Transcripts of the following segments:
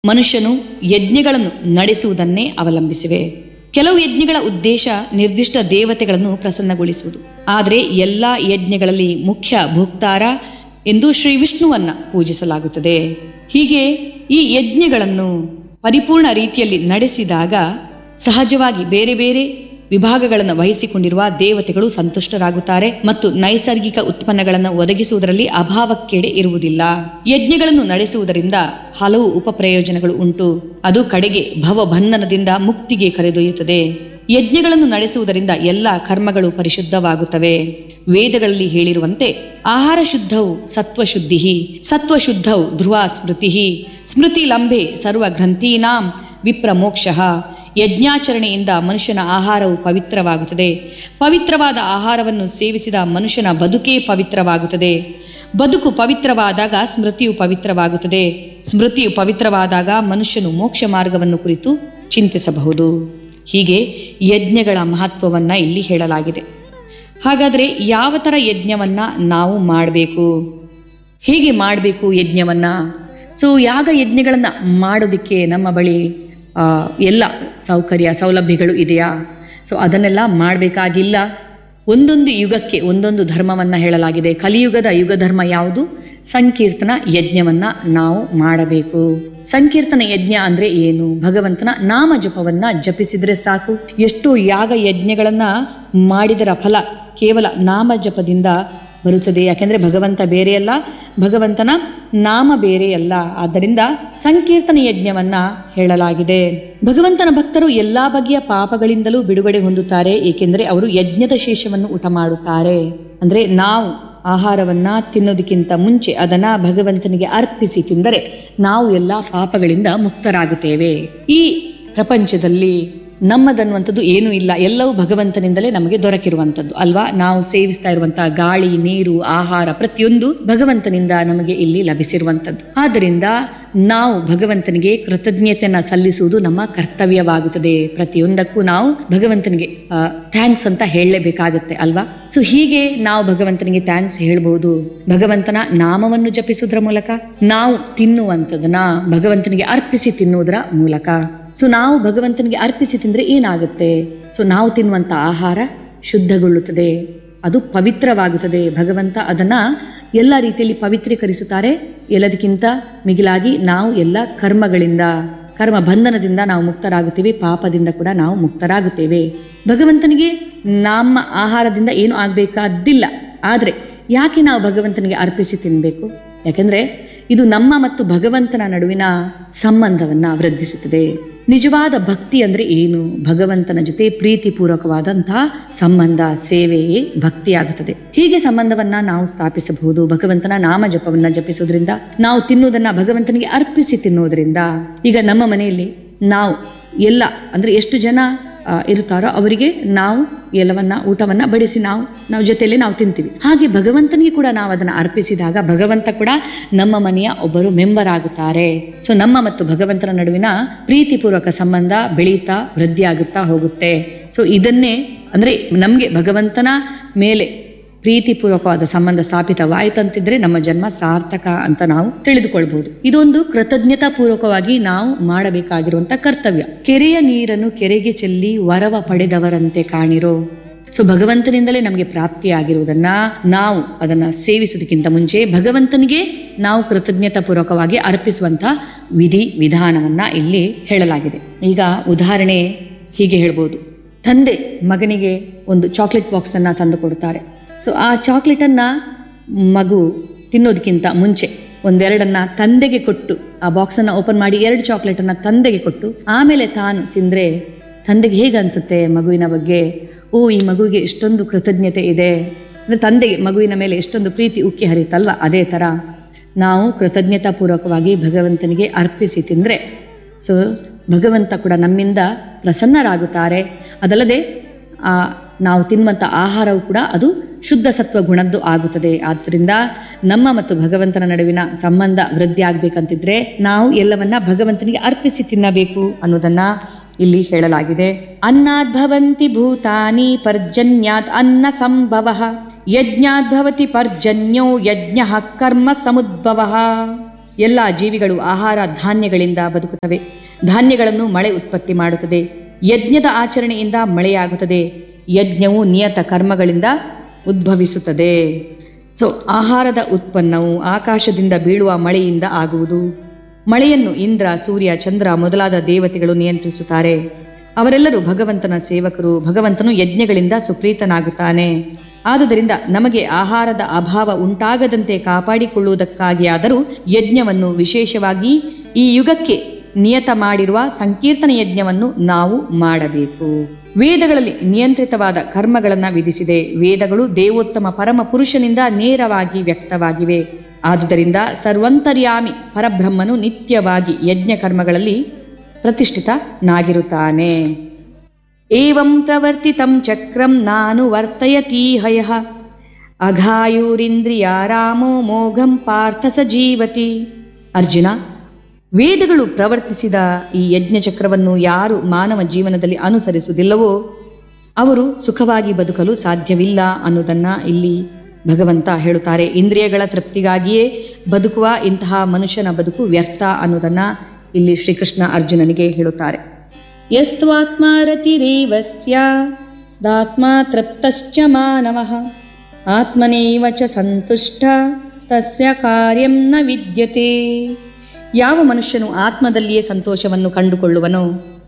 ಮನುಷ್ಯನು ಯಜ್ಞಗಳನ್ನು ನಡೆಸುವುದನ್ನೇ ಅವಲಂಬಿಸಿವೆ ಕೆಲವು ಯಜ್ಞಗಳ ಉದ್ದೇಶ ನಿರ್ದಿಷ್ಟ ದೇವತೆಗಳನ್ನು ಪ್ರಸನ್ನಗೊಳಿಸುವುದು ಆದರೆ ಎಲ್ಲ ಯಜ್ಞಗಳಲ್ಲಿ ಮುಖ್ಯ ಭೋಕ್ತಾರ ಎಂದು ಶ್ರೀ ವಿಷ್ಣುವನ್ನ ಪೂಜಿಸಲಾಗುತ್ತದೆ ಹೀಗೆ ಈ ಯಜ್ಞಗಳನ್ನು ಪರಿಪೂರ್ಣ ರೀತಿಯಲ್ಲಿ ನಡೆಸಿದಾಗ ಸಹಜವಾಗಿ ಬೇರೆ ಬೇರೆ ವಿಭಾಗಗಳನ್ನು ವಹಿಸಿಕೊಂಡಿರುವ ದೇವತೆಗಳು ಸಂತುಷ್ಟರಾಗುತ್ತಾರೆ ಮತ್ತು ನೈಸರ್ಗಿಕ ಉತ್ಪನ್ನಗಳನ್ನು ಒದಗಿಸುವುದರಲ್ಲಿ ಅಭಾವಕ್ಕೇಡೆ ಇರುವುದಿಲ್ಲ ಯಜ್ಞಗಳನ್ನು ನಡೆಸುವುದರಿಂದ ಹಲವು ಉಪಪ್ರಯೋಜನಗಳು ಉಂಟು ಅದು ಕಡೆಗೆ ಭವಬಂಧನದಿಂದ ಮುಕ್ತಿಗೆ ಕರೆದೊಯ್ಯುತ್ತದೆ ಯಜ್ಞಗಳನ್ನು ನಡೆಸುವುದರಿಂದ ಎಲ್ಲ ಕರ್ಮಗಳು ಪರಿಶುದ್ಧವಾಗುತ್ತವೆ ವೇದಗಳಲ್ಲಿ ಹೇಳಿರುವಂತೆ ಆಹಾರ ಶುದ್ಧವು ಸತ್ವಶುದ್ಧಿ ಸತ್ವಶುದ್ಧವು ಧ್ರುವ ಸ್ಮೃತಿ ಸ್ಮೃತಿ ಲಂಬೆ ಸರ್ವ ಗ್ರಂಥೀನಾಂ ವಿಪ್ರಮೋಕ್ಷ ಯಜ್ಞಾಚರಣೆಯಿಂದ ಮನುಷ್ಯನ ಆಹಾರವು ಪವಿತ್ರವಾಗುತ್ತದೆ ಪವಿತ್ರವಾದ ಆಹಾರವನ್ನು ಸೇವಿಸಿದ ಮನುಷ್ಯನ ಬದುಕೇ ಪವಿತ್ರವಾಗುತ್ತದೆ ಬದುಕು ಪವಿತ್ರವಾದಾಗ ಸ್ಮೃತಿಯು ಪವಿತ್ರವಾಗುತ್ತದೆ ಸ್ಮೃತಿಯು ಪವಿತ್ರವಾದಾಗ ಮನುಷ್ಯನು ಮೋಕ್ಷ ಮಾರ್ಗವನ್ನು ಕುರಿತು ಚಿಂತಿಸಬಹುದು ಹೀಗೆ ಯಜ್ಞಗಳ ಮಹತ್ವವನ್ನ ಇಲ್ಲಿ ಹೇಳಲಾಗಿದೆ ಹಾಗಾದರೆ ಯಾವ ಥರ ಯಜ್ಞವನ್ನ ನಾವು ಮಾಡಬೇಕು ಹೇಗೆ ಮಾಡಬೇಕು ಯಜ್ಞವನ್ನ ಸೊ ಯಾಗ ಯಜ್ಞಗಳನ್ನ ಮಾಡೋದಕ್ಕೆ ನಮ್ಮ ಬಳಿ ಆ, ಎಲ್ಲ ಸೌಕರ್ಯ ಸೌಲಭ್ಯಗಳು ಇದೆಯಾ ಸೊ ಅದನ್ನೆಲ್ಲ ಮಾಡಬೇಕಾಗಿಲ್ಲ ಒಂದೊಂದು ಯುಗಕ್ಕೆ ಒಂದೊಂದು ಧರ್ಮವನ್ನ ಹೇಳಲಾಗಿದೆ ಕಲಿಯುಗದ ಯುಗ ಧರ್ಮ ಯಾವುದು ಸಂಕೀರ್ತನ ಯಜ್ಞವನ್ನ ನಾವು ಮಾಡಬೇಕು ಸಂಕೀರ್ತನ ಯಜ್ಞ ಅಂದ್ರೆ ಏನು ಭಗವಂತನ ನಾಮ ಜಪವನ್ನ ಜಪಿಸಿದ್ರೆ ಸಾಕು ಎಷ್ಟೋ ಯಾಗ ಯಜ್ಞಗಳನ್ನ ಮಾಡಿದರ ಫಲ ಕೇವಲ ನಾಮ ಜಪದಿಂದ ಬರುತ್ತದೆ ಯಾಕೆಂದ್ರೆ ಭಗವಂತ ಬೇರೆಯಲ್ಲ ಭಗವಂತನ ನಾಮ ಬೇರೆಯಲ್ಲ ಆದ್ದರಿಂದ ಸಂಕೀರ್ತನ ಯಜ್ಞವನ್ನ ಹೇಳಲಾಗಿದೆ ಭಗವಂತನ ಭಕ್ತರು ಎಲ್ಲಾ ಬಗೆಯ ಪಾಪಗಳಿಂದಲೂ ಬಿಡುಗಡೆ ಹೊಂದುತ್ತಾರೆ ಏಕೆಂದರೆ ಅವರು ಯಜ್ಞದ ಶೇಷವನ್ನು ಊಟ ಮಾಡುತ್ತಾರೆ ಅಂದ್ರೆ ನಾವು ಆಹಾರವನ್ನ ತಿನ್ನೋದಕ್ಕಿಂತ ಮುಂಚೆ ಅದನ್ನ ಭಗವಂತನಿಗೆ ಅರ್ಪಿಸಿ ತಿಂದರೆ ನಾವು ಎಲ್ಲ ಪಾಪಗಳಿಂದ ಮುಕ್ತರಾಗುತ್ತೇವೆ ಈ ಪ್ರಪಂಚದಲ್ಲಿ ನಮ್ಮದನ್ನುವಂಥದ್ದು ಏನೂ ಇಲ್ಲ ಎಲ್ಲವೂ ಭಗವಂತನಿಂದಲೇ ನಮಗೆ ದೊರಕಿರುವಂಥದ್ದು ಅಲ್ವಾ ನಾವು ಸೇವಿಸ್ತಾ ಇರುವಂತಹ ಗಾಳಿ ನೀರು ಆಹಾರ ಪ್ರತಿಯೊಂದು ಭಗವಂತನಿಂದ ನಮಗೆ ಇಲ್ಲಿ ಲಭಿಸಿರುವಂಥದ್ದು ಆದ್ದರಿಂದ ನಾವು ಭಗವಂತನಿಗೆ ಕೃತಜ್ಞತೆಯನ್ನ ಸಲ್ಲಿಸುವುದು ನಮ್ಮ ಕರ್ತವ್ಯವಾಗುತ್ತದೆ ಪ್ರತಿಯೊಂದಕ್ಕೂ ನಾವು ಭಗವಂತನಿಗೆ ಥ್ಯಾಂಕ್ಸ್ ಅಂತ ಹೇಳಲೇಬೇಕಾಗುತ್ತೆ ಅಲ್ವಾ ಸೊ ಹೀಗೆ ನಾವು ಭಗವಂತನಿಗೆ ಥ್ಯಾಂಕ್ಸ್ ಹೇಳ್ಬಹುದು ಭಗವಂತನ ನಾಮವನ್ನು ಜಪಿಸುವುದರ ಮೂಲಕ ನಾವು ತಿನ್ನುವಂಥದ್ದನ್ನ ಭಗವಂತನಿಗೆ ಅರ್ಪಿಸಿ ತಿನ್ನುವುದರ ಮೂಲಕ ಸೊ ನಾವು ಭಗವಂತನಿಗೆ ಅರ್ಪಿಸಿ ತಿಂದ್ರೆ ಏನಾಗುತ್ತೆ ಸೊ ನಾವು ತಿನ್ನುವಂಥ ಆಹಾರ ಶುದ್ಧಗೊಳ್ಳುತ್ತದೆ ಅದು ಪವಿತ್ರವಾಗುತ್ತದೆ ಭಗವಂತ ಅದನ್ನ ಎಲ್ಲ ರೀತಿಯಲ್ಲಿ ಪವಿತ್ರೀಕರಿಸುತ್ತಾರೆ ಎಲ್ಲದಕ್ಕಿಂತ ಮಿಗಿಲಾಗಿ ನಾವು ಎಲ್ಲ ಕರ್ಮಗಳಿಂದ ಕರ್ಮ ಬಂಧನದಿಂದ ನಾವು ಮುಕ್ತರಾಗುತ್ತೇವೆ ಪಾಪದಿಂದ ಕೂಡ ನಾವು ಮುಕ್ತರಾಗುತ್ತೇವೆ ಭಗವಂತನಿಗೆ ನಮ್ಮ ಆಹಾರದಿಂದ ಏನು ಆಗಬೇಕಾದ್ದಿಲ್ಲ ಆದರೆ ಯಾಕೆ ನಾವು ಭಗವಂತನಿಗೆ ಅರ್ಪಿಸಿ ತಿನ್ನಬೇಕು ಯಾಕೆಂದ್ರೆ ಇದು ನಮ್ಮ ಮತ್ತು ಭಗವಂತನ ನಡುವಿನ ಸಂಬಂಧವನ್ನ ವೃದ್ಧಿಸುತ್ತದೆ ನಿಜವಾದ ಭಕ್ತಿ ಅಂದ್ರೆ ಏನು ಭಗವಂತನ ಜೊತೆ ಪ್ರೀತಿಪೂರ್ವಕವಾದಂತಹ ಸಂಬಂಧ ಸೇವೆಯೇ ಭಕ್ತಿಯಾಗುತ್ತದೆ ಹೀಗೆ ಸಂಬಂಧವನ್ನ ನಾವು ಸ್ಥಾಪಿಸಬಹುದು ಭಗವಂತನ ನಾಮ ಜಪವನ್ನ ಜಪಿಸೋದ್ರಿಂದ ನಾವು ತಿನ್ನುವುದನ್ನ ಭಗವಂತನಿಗೆ ಅರ್ಪಿಸಿ ತಿನ್ನುವುದರಿಂದ ಈಗ ನಮ್ಮ ಮನೆಯಲ್ಲಿ ನಾವು ಎಲ್ಲ ಅಂದ್ರೆ ಎಷ್ಟು ಜನ ಆ, ಇರುತ್ತಾರೋ ಅವರಿಗೆ ನಾವು ಎಲ್ಲವನ್ನ ಊಟವನ್ನ ಬಡಿಸಿ ನಾವು ನಾವು ಜೊತೆಯಲ್ಲಿ ನಾವು ತಿಂತೀವಿ ಹಾಗೆ ಭಗವಂತನಿಗೆ ಕೂಡ ನಾವು ಅದನ್ನ ಅರ್ಪಿಸಿದಾಗ ಭಗವಂತ ಕೂಡ ನಮ್ಮ ಮನೆಯ ಒಬ್ಬರು ಮೆಂಬರ್ ಆಗುತ್ತಾರೆ ಸೊ ನಮ್ಮ ಮತ್ತು ಭಗವಂತನ ನಡುವಿನ ಪ್ರೀತಿಪೂರ್ವಕ ಸಂಬಂಧ ಬೆಳೀತಾ ವೃದ್ಧಿಯಾಗುತ್ತಾ ಹೋಗುತ್ತೆ ಸೊ ಇದನ್ನೇ ಅಂದ್ರೆ ನಮ್ಗೆ ಭಗವಂತನ ಮೇಲೆ ಪ್ರೀತಿಪೂರ್ವಕವಾದ ಸಂಬಂಧ ಸ್ಥಾಪಿತವಾಯಿತಂತಿದ್ರೆ ನಮ್ಮ ಜನ್ಮ ಸಾರ್ಥಕ ಅಂತ ನಾವು ತಿಳಿದುಕೊಳ್ಬಹುದು ಇದೊಂದು ಕೃತಜ್ಞತಾ ಪೂರ್ವಕವಾಗಿ ನಾವು ಮಾಡಬೇಕಾಗಿರುವಂತ ಕರ್ತವ್ಯ ಕೆರೆಯ ನೀರನ್ನು ಕೆರೆಗೆ ಚೆಲ್ಲಿ ವರವ ಪಡೆದವರಂತೆ ಕಾಣಿರೋ ಸೊ ಭಗವಂತನಿಂದಲೇ ನಮಗೆ ಪ್ರಾಪ್ತಿಯಾಗಿರುವುದನ್ನ ನಾವು ಅದನ್ನ ಸೇವಿಸೋದಕ್ಕಿಂತ ಮುಂಚೆ ಭಗವಂತನಿಗೆ ನಾವು ಕೃತಜ್ಞತಾ ಪೂರ್ವಕವಾಗಿ ಅರ್ಪಿಸುವಂತ ವಿಧಿ ವಿಧಾನವನ್ನ ಇಲ್ಲಿ ಹೇಳಲಾಗಿದೆ ಈಗ ಉದಾಹರಣೆ ಹೀಗೆ ಹೇಳ್ಬೋದು ತಂದೆ ಮಗನಿಗೆ ಒಂದು ಚಾಕ್ಲೇಟ್ ಬಾಕ್ಸ್ ಅನ್ನ ತಂದು ಕೊಡ್ತಾರೆ ಸೊ ಆ ಚಾಕ್ಲೇಟನ್ನ ಮಗು ತಿನ್ನೋದಕ್ಕಿಂತ ಮುಂಚೆ ಒಂದೆರಡನ್ನ ತಂದೆಗೆ ಕೊಟ್ಟು ಆ ಬಾಕ್ಸನ್ನು ಓಪನ್ ಮಾಡಿ ಎರಡು ಚಾಕ್ಲೇಟನ್ನು ತಂದೆಗೆ ಕೊಟ್ಟು ಆಮೇಲೆ ತಾನು ತಿಂದರೆ ತಂದೆಗೆ ಹೇಗೆ ಅನ್ಸುತ್ತೆ ಮಗುವಿನ ಬಗ್ಗೆ ಓ ಈ ಮಗುವಿಗೆ ಎಷ್ಟೊಂದು ಕೃತಜ್ಞತೆ ಇದೆ ಅಂದರೆ ತಂದೆಗೆ ಮಗುವಿನ ಮೇಲೆ ಎಷ್ಟೊಂದು ಪ್ರೀತಿ ಉಕ್ಕಿ ಹರಿತಲ್ವಾ ಅದೇ ಥರ ನಾವು ಕೃತಜ್ಞತಾಪೂರ್ವಕವಾಗಿ ಭಗವಂತನಿಗೆ ಅರ್ಪಿಸಿ ತಿಂದರೆ ಸೊ ಭಗವಂತ ಕೂಡ ನಮ್ಮಿಂದ ಪ್ರಸನ್ನರಾಗುತ್ತಾರೆ ಅದಲ್ಲದೆ ಆ ನಾವು ತಿನ್ನುವಂಥ ಆಹಾರವು ಕೂಡ ಅದು ಶುದ್ಧ ಸತ್ವ ಗುಣದ್ದು ಆಗುತ್ತದೆ ಆದ್ದರಿಂದ ನಮ್ಮ ಮತ್ತು ಭಗವಂತನ ನಡುವಿನ ಸಂಬಂಧ ವೃದ್ಧಿ ಆಗ್ಬೇಕಂತಿದ್ರೆ ನಾವು ಎಲ್ಲವನ್ನ ಭಗವಂತನಿಗೆ ಅರ್ಪಿಸಿ ತಿನ್ನಬೇಕು ಅನ್ನೋದನ್ನ ಇಲ್ಲಿ ಹೇಳಲಾಗಿದೆ ಅನ್ನಾದ್ ಭವಂತಿ ಭೂತಾನಿ ಪರ್ಜನ್ಯಾತ್ ಅನ್ನ ಸಂಭವ ಯಜ್ಞಾದ್ ಭವತಿ ಪರ್ಜನ್ಯೋ ಯಜ್ಞ ಕರ್ಮ ಸಮುದ್ಭವ ಎಲ್ಲ ಜೀವಿಗಳು ಆಹಾರ ಧಾನ್ಯಗಳಿಂದ ಬದುಕುತ್ತವೆ ಧಾನ್ಯಗಳನ್ನು ಮಳೆ ಉತ್ಪತ್ತಿ ಮಾಡುತ್ತದೆ ಯಜ್ಞದ ಆಚರಣೆಯಿಂದ ಮಳೆಯಾಗುತ್ತದೆ ಯಜ್ಞವು ನಿಯತ ಕರ್ಮಗಳಿಂದ ಉದ್ಭವಿಸುತ್ತದೆ ಸೊ ಆಹಾರದ ಉತ್ಪನ್ನವು ಆಕಾಶದಿಂದ ಬೀಳುವ ಮಳೆಯಿಂದ ಆಗುವುದು ಮಳೆಯನ್ನು ಇಂದ್ರ ಸೂರ್ಯ ಚಂದ್ರ ಮೊದಲಾದ ದೇವತೆಗಳು ನಿಯಂತ್ರಿಸುತ್ತಾರೆ ಅವರೆಲ್ಲರೂ ಭಗವಂತನ ಸೇವಕರು ಭಗವಂತನು ಯಜ್ಞಗಳಿಂದ ಸುಪ್ರೀತನಾಗುತ್ತಾನೆ ಆದುದರಿಂದ ನಮಗೆ ಆಹಾರದ ಅಭಾವ ಉಂಟಾಗದಂತೆ ಕಾಪಾಡಿಕೊಳ್ಳುವುದಕ್ಕಾಗಿಯಾದರೂ ಯಜ್ಞವನ್ನು ವಿಶೇಷವಾಗಿ ಈ ಯುಗಕ್ಕೆ ನಿಯತ ಮಾಡಿರುವ ಸಂಕೀರ್ತನ ಯಜ್ಞವನ್ನು ನಾವು ಮಾಡಬೇಕು ವೇದಗಳಲ್ಲಿ ನಿಯಂತ್ರಿತವಾದ ಕರ್ಮಗಳನ್ನು ವಿಧಿಸಿದೆ ವೇದಗಳು ದೇವೋತ್ತಮ ಪರಮ ಪುರುಷನಿಂದ ನೇರವಾಗಿ ವ್ಯಕ್ತವಾಗಿವೆ ಆದುದರಿಂದ ಸರ್ವಂತರ್ಯಾಮಿ ಪರಬ್ರಹ್ಮನು ನಿತ್ಯವಾಗಿ ಯಜ್ಞ ಕರ್ಮಗಳಲ್ಲಿ ಪ್ರತಿಷ್ಠಿತನಾಗಿರುತ್ತಾನೆ ಏವಂ ಪ್ರವರ್ತಿತಂ ಚಕ್ರಂ ನಾನು ವರ್ತಯತೀಹಯ ಅಘಾಯೂರಿಂದ್ರಿಯಾರಾಮೋ ಮೋಘಂ ಪಾರ್ಥ ಸ ಜೀವತಿ ಅರ್ಜುನ ವೇದಗಳು ಪ್ರವರ್ತಿಸಿದ ಈ ಯಜ್ಞ ಚಕ್ರವನ್ನು ಯಾರು ಮಾನವ ಜೀವನದಲ್ಲಿ ಅನುಸರಿಸುವುದಿಲ್ಲವೋ ಅವರು ಸುಖವಾಗಿ ಬದುಕಲು ಸಾಧ್ಯವಿಲ್ಲ ಅನ್ನೋದನ್ನ ಇಲ್ಲಿ ಭಗವಂತ ಹೇಳುತ್ತಾರೆ ಇಂದ್ರಿಯಗಳ ತೃಪ್ತಿಗಾಗಿಯೇ ಬದುಕುವ ಇಂತಹ ಮನುಷ್ಯನ ಬದುಕು ವ್ಯರ್ಥ ಅನ್ನೋದನ್ನ ಇಲ್ಲಿ ಶ್ರೀಕೃಷ್ಣ ಅರ್ಜುನನಿಗೆ ಹೇಳುತ್ತಾರೆ ಯಸ್ತ್ವಾತ್ಮ ರತಿರೇವ ಸ್ಯಾದಾತ್ಮ ತೃಪ್ತಶ್ಚ ಮಾನವಃ ಆತ್ಮನೇವ ಚ ಸಂತುಷ್ಟ ತಸ್ಯ ಕಾರ್ಯಂ ನ ವಿದ್ಯತೆ ಯಾವ ಮನುಷ್ಯನು ಆತ್ಮದಲ್ಲಿಯೇ ಸಂತೋಷವನ್ನು ಕಂಡುಕೊಳ್ಳುವನೋ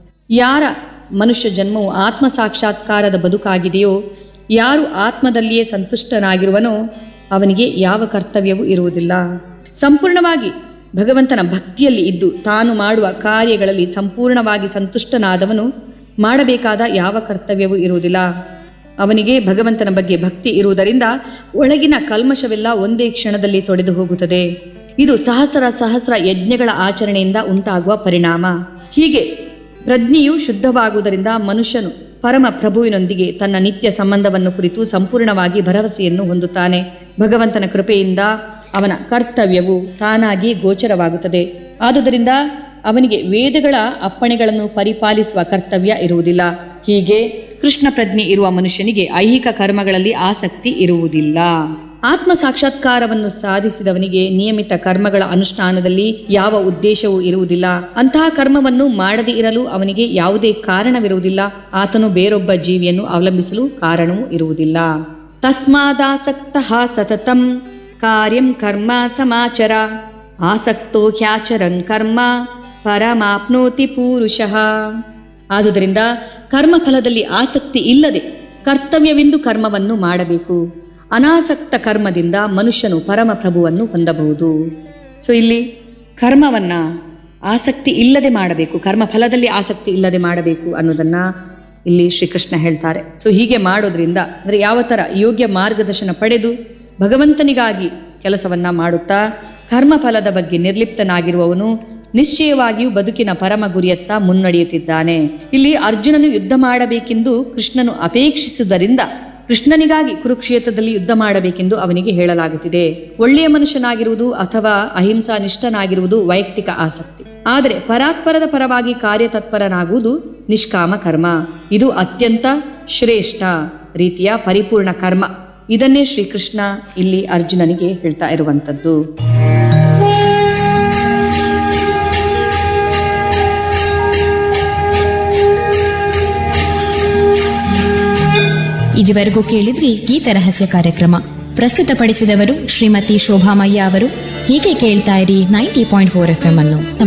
ಯಾರ ಮನುಷ್ಯ ಜನ್ಮವು ಆತ್ಮ ಸಾಕ್ಷಾತ್ಕಾರದ ಬದುಕಾಗಿದೆಯೋ ಯಾರು ಆತ್ಮದಲ್ಲಿಯೇ ಸಂತುಷ್ಟನಾಗಿರುವನೋ ಅವನಿಗೆ ಯಾವ ಕರ್ತವ್ಯವೂ ಇರುವುದಿಲ್ಲ ಸಂಪೂರ್ಣವಾಗಿ ಭಗವಂತನ ಭಕ್ತಿಯಲ್ಲಿ ಇದ್ದು ತಾನು ಮಾಡುವ ಕಾರ್ಯಗಳಲ್ಲಿ ಸಂಪೂರ್ಣವಾಗಿ ಸಂತುಷ್ಟನಾದವನು ಮಾಡಬೇಕಾದ ಯಾವ ಕರ್ತವ್ಯವೂ ಇರುವುದಿಲ್ಲ ಅವನಿಗೆ ಭಗವಂತನ ಬಗ್ಗೆ ಭಕ್ತಿ ಇರುವುದರಿಂದ ಒಳಗಿನ ಕಲ್ಮಶವೆಲ್ಲ ಒಂದೇ ಕ್ಷಣದಲ್ಲಿ ತೊಡೆದು ಹೋಗುತ್ತದೆ ಇದು ಸಹಸ್ರ ಸಹಸ್ರ ಯಜ್ಞಗಳ ಆಚರಣೆಯಿಂದ ಉಂಟಾಗುವ ಪರಿಣಾಮ ಹೀಗೆ ಪ್ರಜ್ಞೆಯು ಶುದ್ಧವಾಗುವುದರಿಂದ ಮನುಷ್ಯನು ಪರಮ ಪ್ರಭುವಿನೊಂದಿಗೆ ತನ್ನ ನಿತ್ಯ ಸಂಬಂಧವನ್ನು ಕುರಿತು ಸಂಪೂರ್ಣವಾಗಿ ಭರವಸೆಯನ್ನು ಹೊಂದುತ್ತಾನೆ ಭಗವಂತನ ಕೃಪೆಯಿಂದ ಅವನ ಕರ್ತವ್ಯವು ತಾನಾಗಿ ಗೋಚರವಾಗುತ್ತದೆ ಆದುದರಿಂದ ಅವನಿಗೆ ವೇದಗಳ ಅಪ್ಪಣೆಗಳನ್ನು ಪರಿಪಾಲಿಸುವ ಕರ್ತವ್ಯ ಇರುವುದಿಲ್ಲ ಹೀಗೆ ಕೃಷ್ಣ ಪ್ರಜ್ಞೆ ಇರುವ ಮನುಷ್ಯನಿಗೆ ಐಹಿಕ ಕರ್ಮಗಳಲ್ಲಿ ಆಸಕ್ತಿ ಇರುವುದಿಲ್ಲ ಆತ್ಮ ಸಾಕ್ಷಾತ್ಕಾರವನ್ನು ಸಾಧಿಸಿದವನಿಗೆ ನಿಯಮಿತ ಕರ್ಮಗಳ ಅನುಷ್ಠಾನದಲ್ಲಿ ಯಾವ ಉದ್ದೇಶವೂ ಇರುವುದಿಲ್ಲ ಅಂತಹ ಕರ್ಮವನ್ನು ಮಾಡದೇ ಇರಲು ಅವನಿಗೆ ಯಾವುದೇ ಕಾರಣವಿರುವುದಿಲ್ಲ ಆತನು ಬೇರೊಬ್ಬ ಜೀವಿಯನ್ನು ಅವಲಂಬಿಸಲು ಕಾರಣವೂ ಇರುವುದಿಲ್ಲ ತಸ್ಮಾದಾಸಕ್ತ ಸತತಂ ಕಾರ್ಯಂ ಕರ್ಮ ಸಮಾಚರ ಆಸಕ್ತೋ ಹ್ಯಾಚರನ್ ಕರ್ಮ ಪರಮಾಪ್ನೋತಿ ಪೂರುಷಃ ಆದುದರಿಂದ ಕರ್ಮಫಲದಲ್ಲಿ ಆಸಕ್ತಿ ಇಲ್ಲದೆ ಕರ್ತವ್ಯವೆಂದು ಕರ್ಮವನ್ನು ಮಾಡಬೇಕು ಅನಾಸಕ್ತ ಕರ್ಮದಿಂದ ಮನುಷ್ಯನು ಪರಮ ಪ್ರಭುವನ್ನು ಹೊಂದಬಹುದು ಸೊ ಇಲ್ಲಿ ಕರ್ಮವನ್ನ ಆಸಕ್ತಿ ಇಲ್ಲದೆ ಮಾಡಬೇಕು ಕರ್ಮ ಫಲದಲ್ಲಿ ಆಸಕ್ತಿ ಇಲ್ಲದೆ ಮಾಡಬೇಕು ಅನ್ನೋದನ್ನ ಇಲ್ಲಿ ಶ್ರೀಕೃಷ್ಣ ಹೇಳ್ತಾರೆ ಸೊ ಹೀಗೆ ಮಾಡೋದ್ರಿಂದ ಅಂದ್ರೆ ಯಾವ ತರ ಯೋಗ್ಯ ಮಾರ್ಗದರ್ಶನ ಪಡೆದು ಭಗವಂತನಿಗಾಗಿ ಕೆಲಸವನ್ನ ಮಾಡುತ್ತಾ ಕರ್ಮಫಲದ ಬಗ್ಗೆ ನಿರ್ಲಿಪ್ತನಾಗಿರುವವನು ನಿಶ್ಚಯವಾಗಿಯೂ ಬದುಕಿನ ಪರಮ ಗುರಿಯತ್ತ ಮುನ್ನಡೆಯುತ್ತಿದ್ದಾನೆ ಇಲ್ಲಿ ಅರ್ಜುನನು ಯುದ್ಧ ಮಾಡಬೇಕೆಂದು ಕೃಷ್ಣನು ಅಪೇಕ್ಷಿಸುವುದರಿಂದ ಕೃಷ್ಣನಿಗಾಗಿ ಕುರುಕ್ಷೇತ್ರದಲ್ಲಿ ಯುದ್ಧ ಮಾಡಬೇಕೆಂದು ಅವನಿಗೆ ಹೇಳಲಾಗುತ್ತಿದೆ ಒಳ್ಳೆಯ ಮನುಷ್ಯನಾಗಿರುವುದು ಅಥವಾ ಅಹಿಂಸಾ ನಿಷ್ಠನಾಗಿರುವುದು ವೈಯಕ್ತಿಕ ಆಸಕ್ತಿ ಆದರೆ ಪರಾತ್ಪರದ ಪರವಾಗಿ ಕಾರ್ಯತತ್ಪರನಾಗುವುದು ನಿಷ್ಕಾಮ ಕರ್ಮ ಇದು ಅತ್ಯಂತ ಶ್ರೇಷ್ಠ ರೀತಿಯ ಪರಿಪೂರ್ಣ ಕರ್ಮ ಇದನ್ನೇ ಶ್ರೀಕೃಷ್ಣ ಇಲ್ಲಿ ಅರ್ಜುನನಿಗೆ ಹೇಳ್ತಾ ಇರುವಂತದ್ದು ಇದುವರೆಗೂ ಕೇಳಿದ್ರಿ ಗೀತ ರಹಸ್ಯ ಕಾರ್ಯಕ್ರಮ ಪ್ರಸ್ತುತಪಡಿಸಿದವರು ಶ್ರೀಮತಿ ಶೋಭಾಮಯ್ಯ ಅವರು ಹೀಗೆ ಕೇಳ್ತಾ ಇರಿ ninety point four F M ಅನ್ನು